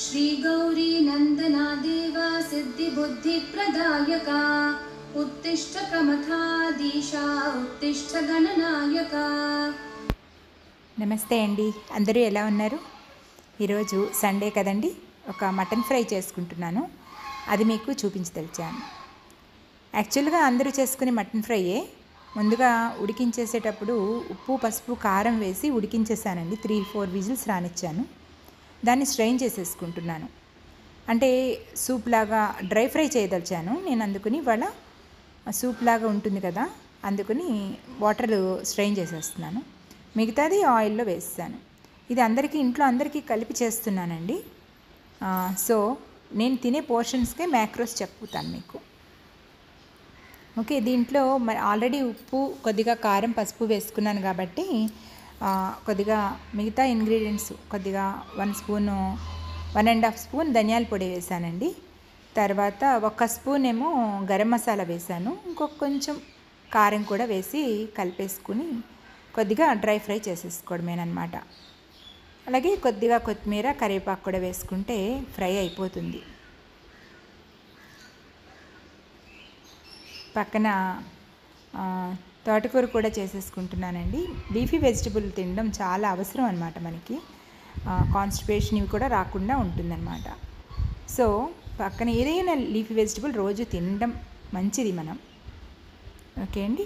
श्रीगौरी नन्दना देवा सिद्धिबुद्धिप्रदायका उत्तिष्ठ प्रमथाधीशा उत्तिष्ठ गणनायका నమస్తే అండి అందరూ ఎలా ఉన్నారు ఈరోజు సండే కదండి ఒక మటన్ ఫ్రై చేసుకుంటున్నాను అది మీకు చూపించదలిచాను యాక్చువల్గా అందరూ చేసుకునే మటన్ ఫ్రైయే ముందుగా ఉడికించేసేటప్పుడు ఉప్పు పసుపు కారం వేసి ఉడికించేసానండి త్రీ ఫోర్ విజిల్స్ రానిచ్చాను దాన్ని స్ట్రెయిన్ చేసేసుకుంటున్నాను అంటే సూప్ లాగా డ్రై ఫ్రై చేయదలిచాను నేను అందుకుని ఇవాళ సూప్ లాగా ఉంటుంది కదా అందుకుని వాటర్ స్ట్రెయిన్ చేసేస్తున్నాను మిగతాది ఆయిల్లో వేస్తాను ఇది అందరికీ ఇంట్లో అందరికీ కలిపి చేస్తున్నానండి ఆ, సో నేను తినే పోర్షన్స్కే మ్యాక్రోస్ చెప్పుతాను మీకు ఓకే దీంట్లో మరి ఆల్రెడీ ఉప్పు కొద్దిగా కారం పసుపు వేసుకున్నాను కాబట్టి ఆ, కొద్దిగా మిగతా ఇంగ్రీడియంట్స్ కొద్దిగా one spoon one and half spoon ధనియాల పొడి వేసానండి తర్వాత ఒక స్పూన్ ఏమో గరం మసాలా వేసాను ఇంకొక కొంచెం కారం కూడా వేసి కలిపేసుకుని కొద్దిగా డ్రై ఫ్రై చేసేసుకోవడమేనమాట అలాగే కొద్దిగా కొత్తిమీర కరివేపాకు కూడా వేసుకుంటే ఫ్రై అయిపోతుంది పక్కన ఆ, తోటకూర కూడా చేసేసుకుంటున్నానండి లీఫీ వెజిటబుల్ తినడం చాలా అవసరం అనమాట మనకి కాన్స్టిపేషన్ ఇవి కూడా రాకుండా ఉంటుందన్నమాట సో పక్కన ఏదైనా లీఫీ వెజిటబుల్ రోజు తినడం మంచిది మనం ఓకే అండి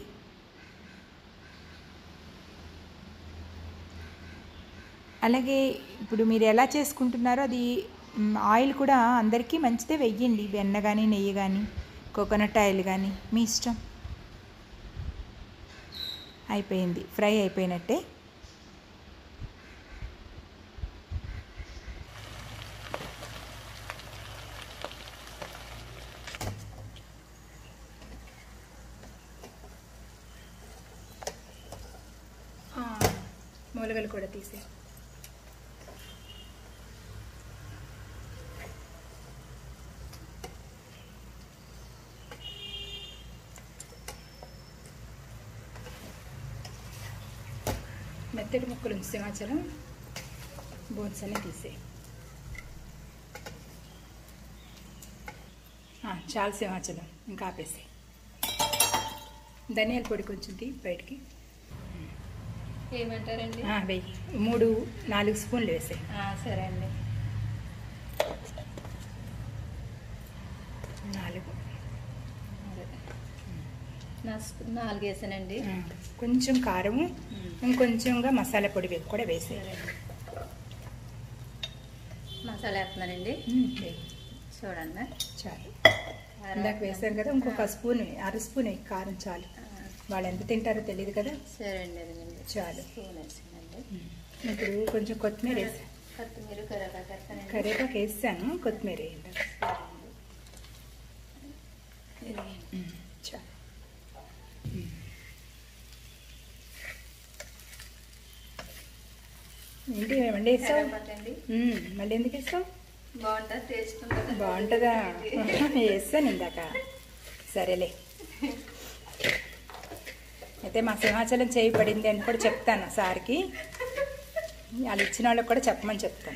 అలాగే ఇప్పుడు మీరు ఎలా చేసుకుంటున్నారో అది మ్, ఆయిల్ కూడా అందరికీ మంచిదే వెయ్యండి వెన్న కానీ నెయ్యి కానీ కోకోనట్ ఆయిల్ కానీ మీ ఇష్టం అయిపోయింది ఫ్రై అయిపోయినట్టే మూలగలు కూడా తీసే మెత్తటి ముక్కలు ఉంచి సింహాచలం బోన్స్ అన్ని తీసే చాలు సింహాచలం ఇంకా ఆపేసి ధనియాల పొడి కొంచెం తీ బయటికి ఏమంటారండి ఆ, వెయ్యి మూడు నాలుగు స్పూన్లు వేసాయి సరే అండి నాలుగు నాలుగు వేసానండి ఆ, కొంచెం కారము ఇంకొంచెంగా మసాలా పొడి వే- కూడా వేసాయి మసాలా వేస్తున్నానండి చూడండి చాలు ఇందాక వేసాం కదా ఇంకొక స్పూన్ వేయి. అర స్పూన్ వేయి, కారం చాలు వాళ్ళు ఎంత తింటారో తెలియదు కదా సరే అండి అదేనండి చాలు స్పూన్ వేసానండి ఇప్పుడు కొంచెం కొత్తిమీర వేసా కొత్తిమీర కరివేపాకు వేస్తానండి కరివేపాకు వేసాను కొత్తిమీర వేయండి ఇది చాలు ఏంటి ఏమండి వేసావు కరివేపాకు అండి ఉమ్, మళ్ళీ ఎందుకు వేసావు బాగుంటుంది టేస్ట్ ఉంటుంది బాగుంటుందా వేసాను ఇందాక సరేలే అయితే మా సింహాచలం చేయి పడింది అని కూడా చెప్తాను సార్కి వాళ్ళు ఇచ్చిన వాళ్ళకి కూడా చెప్పమని చెప్తాను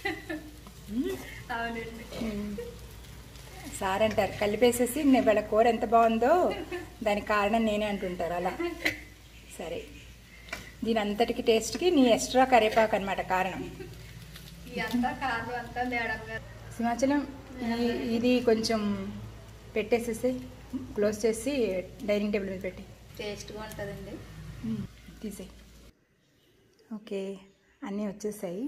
అవునండి సార్ అంటారు కలిపేసేసి నేను వీళ్ళ కూర ఎంత బాగుందో దానికి కారణం నేనే అంటుంటారు అలా సరే దీని అంతటికి టేస్ట్కి నీ ఎక్స్ట్రా కరివేపాకు అనమాట కారణం అంతా కాదు అంతా మేడం గారు సింహాచలం ఈ- ఇది కొంచెం పెట్టేసేసి క్లోజ్ చేసి డైనింగ్ టేబుల్ మీద పెట్టి టేస్ట్గా ఉంటుందండి తీసేయి ఓకే అన్నీ వచ్చేసాయి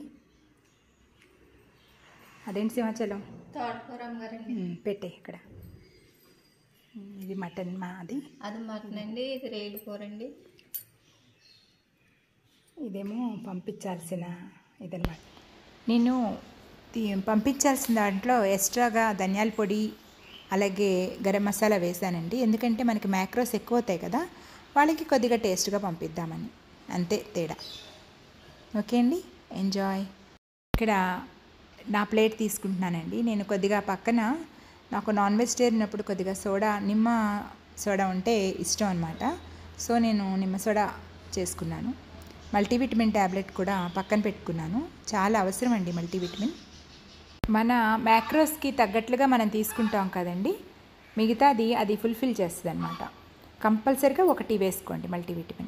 అదేంటి సింహాచలం తోటకూర అమ్మగారండి ఉమ్, పెట్టే ఇక్కడ ఉమ్, ఇది మటన్ మాది అది మటన్ అండి ఇది రేలు కూర అండి ఇదేమో పంపించాల్సిన ఇదనమాట నేను తీ- పంపించాల్సిన దాంట్లో ఎక్స్ట్రాగా ధనియాల పొడి అలాగే గరం మసాలా వేసానండి ఎందుకంటే మనకి మ్యాక్రోస్ ఎక్కువ అవుతాయి కదా వాళ్ళకి కొద్దిగా టేస్ట్గా పంపిద్దామని అంతే తేడా ఓకే అండి ఎంజాయ్ ఇక్కడ నా ప్లేట్ తీసుకుంటున్నానండి నేను కొద్దిగా పక్కన నాకు నాన్ వెజిటేరియన్ అప్పుడు కొద్దిగా సోడా నిమ్మ సోడా ఉంటే ఇష్టం అనమాట సో నేను నిమ్మ సోడా చేసుకున్నాను మల్టీవిటమిన్ ట్యాబ్లెట్ కూడా పక్కన పెట్టుకున్నాను చాలా అవసరం అండి మల్టీవిటమిన్ మన మ్యాక్రోస్కి తగ్గట్లుగా మనం తీసుకుంటాం కదండి మిగతాది అది ఫుల్ఫిల్ చేస్తుంది అనమాట కంపల్సరిగా ఒకటి వేసుకోండి మల్టీవిటమిన్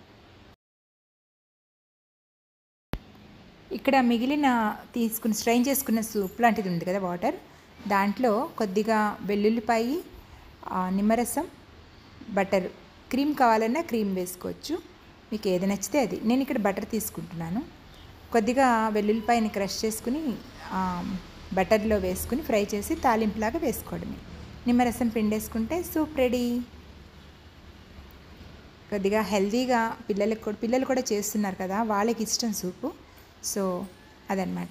ఇక్కడ మిగిలిన తీసుకుని స్ట్రైన్ చేసుకున్న సూప్ లాంటిది ఉంది కదా వాటర్ దాంట్లో కొద్దిగా వెల్లుల్లిపాయి ఆ, నిమ్మరసం బటర్ క్రీమ్ కావాలన్నా క్రీమ్ వేసుకోవచ్చు మీకు ఏది నచ్చితే అది నేను ఇక్కడ బటర్ తీసుకుంటున్నాను కొద్దిగా వెల్లుల్లిపాయని క్రష్ చేసుకుని ఆ, బటర్లో వేసుకుని ఫ్రై చేసి తాలింపులాగా వేసుకోవడమే నిమ్మరసం పిండేసుకుంటే సూప్ రెడీ కొద్దిగా హెల్తీగా పిల్లలకు కూడా పిల్లలు కూడా చేస్తున్నారు కదా వాళ్ళకి ఇష్టం సూపు సో అదనమాట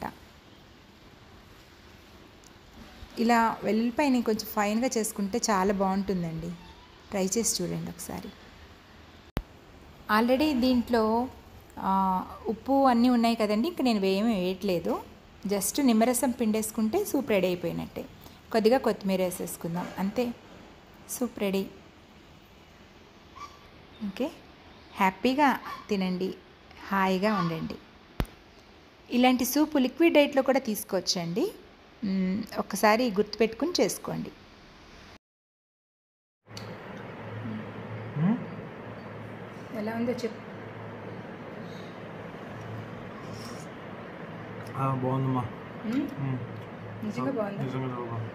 ఇలా వెల్లుల్లిపాయని కొంచెం ఫైన్గా చేసుకుంటే చాలా బాగుంటుందండి ట్రై చేసి చూడండి ఒకసారి ఆల్రెడీ దీంట్లో ఆ, ఉప్పు అన్నీ ఉన్నాయి కదండి ఇంక నేను ఏమీ వేయట్లేదు జస్ట్ నిమ్మరసం పిండేసుకుంటే సూప్ రెడీ అయిపోయినట్టే కొద్దిగా కొత్తిమీర వేసేసుకుందాం అంతే సూప్ రెడీ ఓకే హ్యాపీగా తినండి హాయిగా ఉండండి ఇలాంటి సూపు లిక్విడ్ డైట్లో కూడా తీసుకోవచ్చండి మ్మ్, ఒక్కసారి గుర్తుపెట్టుకుని చేసుకోండి ఎలా ఉందో చెప్పు ఆ, బాగుందమ్మా మ్మ్? ఉమ్. నిజంగా బాగుందా నిజంగా చాలా బాగుంది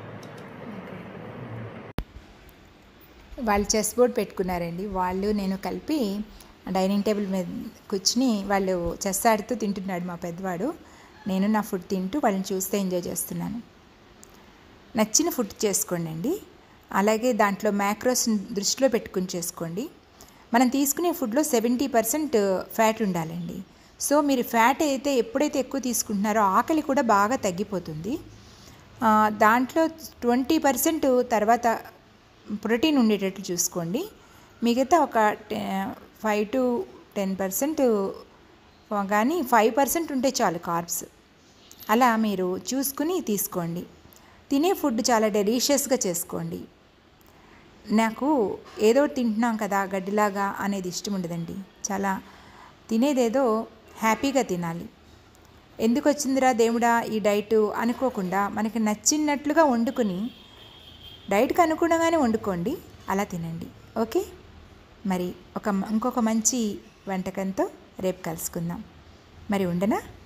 వాళ్ళు చెస్ బోర్డ్ పెట్టుకున్నారండి వాళ్ళు నేను కలిపి డైనింగ్ టేబుల్ మీద కూర్చుని వాళ్ళు చెస్ ఆడుతూ తింటున్నాడు మా పెద్దవాడు నేను నా ఫుడ్ తింటూ వాళ్ళని చూస్తే ఎంజాయ్ చేస్తున్నాను నచ్చిన ఫుడ్ చేసుకోండి అండి అలాగే దాంట్లో మ్యాక్రోస్ దృష్టిలో పెట్టుకుని చేసుకోండి మనం తీసుకునే ఫుడ్లో సెవెంటీ పర్సెంట్ ఫ్యాట్ ఉండాలండి సో మీరు ఫ్యాట్ అయితే ఎప్పుడైతే ఎక్కువ తీసుకుంటున్నారో ఆకలి కూడా బాగా తగ్గిపోతుంది ఆ, దాంట్లో ట్వంటీ పర్సెంట్ తర్వాత ప్రోటీన్ ఉండేటట్టు చూసుకోండి మిగతా ఒక ఫైవ్ టు టెన్ పర్సెంట్ కానీ ఫైవ్ పర్సెంట్ ఉంటే చాలు కార్బ్స్ అలా మీరు చూసుకుని తీసుకోండి తినే ఫుడ్ చాలా డెలీషియస్గా చేసుకోండి నాకు ఏదో ఒకటి తింటున్నాం కదా గడ్డిలాగా అనేది ఇష్టం ఉండదండి చాలా తినేదేదో హ్యాపీగా తినాలి ఎందుకు వచ్చిందిరా దేవుడా ఈ డైట్ అనుకోకుండా మనకి నచ్చినట్లుగా వండుకొని డైట్కి అనుగుణంగానే వండుకోండి అలా తినండి ఓకే మరి ఒక ఇంకొక మంచి వంటకంతో రేపు కలుసుకుందాం మరి ఉండనా